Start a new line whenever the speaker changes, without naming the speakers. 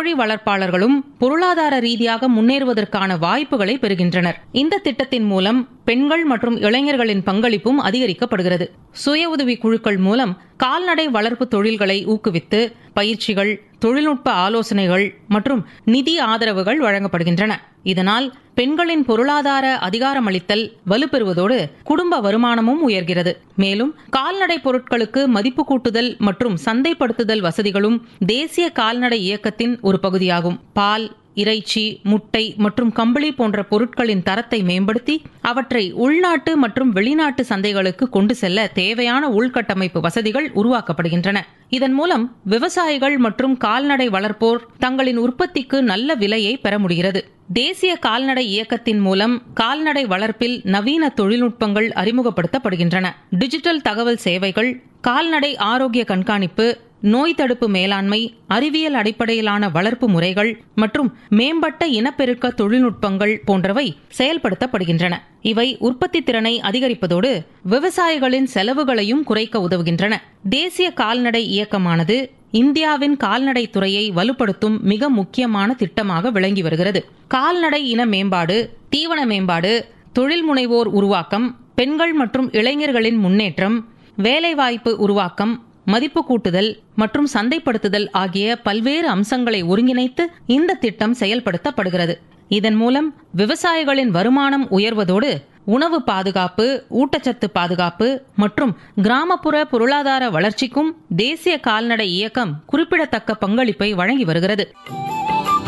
கோழி வளர்ப்பாளர்களும் பொருளாதார ரீதியாக முன்னேறுவதற்கான வாய்ப்புகளை பெறுகின்றனர் இந்த திட்டத்தின் மூலம் பெண்கள் மற்றும் இளைஞர்களின் பங்களிப்பும் அதிகரிக்கப்படுகிறது சுய உதவி குழுக்கள் மூலம் கால்நடை வளர்ப்பு தொழில்களை ஊக்குவித்து பயிற்சிகள் தொழில்நுட்ப ஆலோசனைகள் மற்றும் நிதி ஆதரவுகள் வழங்கப்படுகின்றன இதனால் பெண்களின் பொருளாதார அதிகாரமளித்தல் வலுப்பெறுவதோடு குடும்ப வருமானமும் உயர்கிறது மேலும் கால்நடை பொருட்களுக்கு மதிப்பு கூட்டுதல் மற்றும் சந்தைப்படுத்துதல் வசதிகளும் தேசிய கால்நடை இயக்கத்தின் ஒரு பகுதியாகும் பால் இறைச்சி முட்டை மற்றும் கம்பளி போன்ற பொருட்களின் தரத்தை மேம்படுத்தி அவற்றை உள்நாட்டு மற்றும் வெளிநாட்டு சந்தைகளுக்கு கொண்டு செல்ல தேவையான உள்கட்டமைப்பு வசதிகள் உருவாக்கப்படுகின்றன இதன் மூலம் விவசாயிகள் மற்றும் கால்நடை வளர்ப்போர் தங்களின் உற்பத்திக்கு நல்ல விலையை பெற முடிகிறது தேசிய கால்நடை இயக்கத்தின் மூலம் கால்நடை வளர்ப்பில் நவீன தொழில்நுட்பங்கள் அறிமுகப்படுத்தப்படுகின்றன டிஜிட்டல் தகவல் சேவைகள் கால்நடை ஆரோக்கிய கண்காணிப்பு நோய் தடுப்பு மேலாண்மை அறிவியல் அடிப்படையிலான வளர்ப்பு முறைகள் மற்றும் மேம்பட்ட இனப்பெருக்க தொழில்நுட்பங்கள் போன்றவை செயல்படுத்தப்படுகின்றன இவை உற்பத்தி திறனை அதிகரிப்பதோடு விவசாயிகளின் செலவுகளையும் குறைக்க உதவுகின்றன தேசிய கால்நடை இயக்கமானது இந்தியாவின் கால்நடை துறையை வலுப்படுத்தும் மிக முக்கியமான திட்டமாக விளங்கி வருகிறது கால்நடை இன மேம்பாடு தீவன மேம்பாடு தொழில் முனைவோர் உருவாக்கம் பெண்கள் மற்றும் இளைஞர்களின் முன்னேற்றம் வேலைவாய்ப்பு உருவாக்கம் மதிப்பு கூட்டுதல் மற்றும் சந்தைப்படுத்துதல் ஆகிய பல்வேறு அம்சங்களை ஒருங்கிணைத்து இந்த திட்டம் செயல்படுத்தப்படுகிறது இதன் மூலம் விவசாயிகளின் வருமானம் உயர்வதோடு உணவு பாதுகாப்பு ஊட்டச்சத்து பாதுகாப்பு மற்றும் கிராமப்புற பொருளாதார வளர்ச்சிக்கும் தேசிய கால்நடை இயக்கம் குறிப்பிடத்தக்க பங்களிப்பை வழங்கி வருகிறது